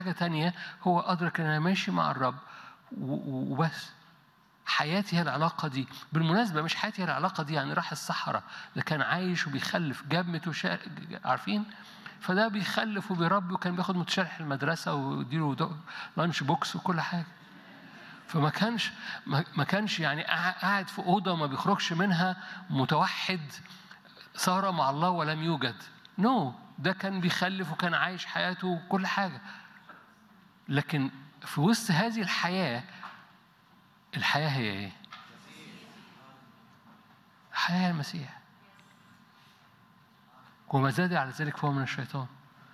حاجة تانية هو أدرك إن أنا ماشي مع الرب و- و- وبس حياتي هي العلاقة دي بالمناسبة مش حياتي هي العلاقة دي يعني راح الصحراء ده كان عايش وبيخلف جاب متشا... عارفين فده بيخلف وبيربي وكان بياخد متشرح المدرسة ويديله دو- لانش بوكس وكل حاجة فما كانش ما ما كانش يعني قاع- قاعد في أوضة ما بيخرجش منها متوحد صار مع الله ولم يوجد نو no. ده كان بيخلف وكان عايش حياته وكل حاجة لكن في وسط هذه الحياة الحياة هي إيه؟ الحياة هي المسيح وما زاد على ذلك فهو من الشيطان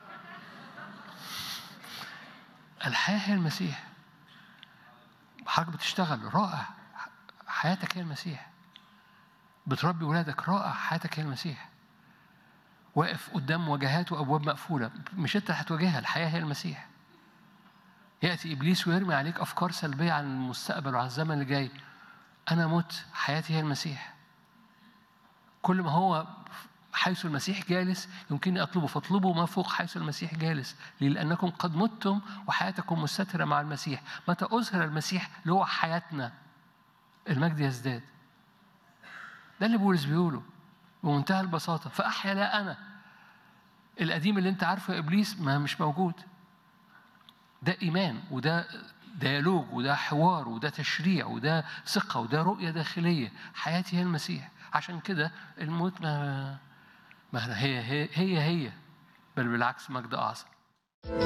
الحياة هي المسيح حضرتك بتشتغل رائع حياتك هي المسيح بتربي ولادك رائع حياتك هي المسيح واقف قدام مواجهات وابواب مقفوله مش انت اللي هتواجهها الحياه هي المسيح ياتي ابليس ويرمي عليك افكار سلبيه عن المستقبل وعن الزمن اللي جاي انا مت حياتي هي المسيح كل ما هو حيث المسيح جالس يمكنني اطلبه فاطلبوا ما فوق حيث المسيح جالس ليه؟ لانكم قد متم وحياتكم مستتره مع المسيح متى اظهر المسيح اللي هو حياتنا المجد يزداد ده اللي بولس بيقوله بمنتهى البساطة فأحيا لا أنا القديم اللي أنت عارفه يا إبليس ما مش موجود ده إيمان وده ديالوج وده حوار وده تشريع وده ثقة وده رؤية داخلية حياتي هي المسيح عشان كده الموت ما ما هي هي هي, هي بل بالعكس مجد أعظم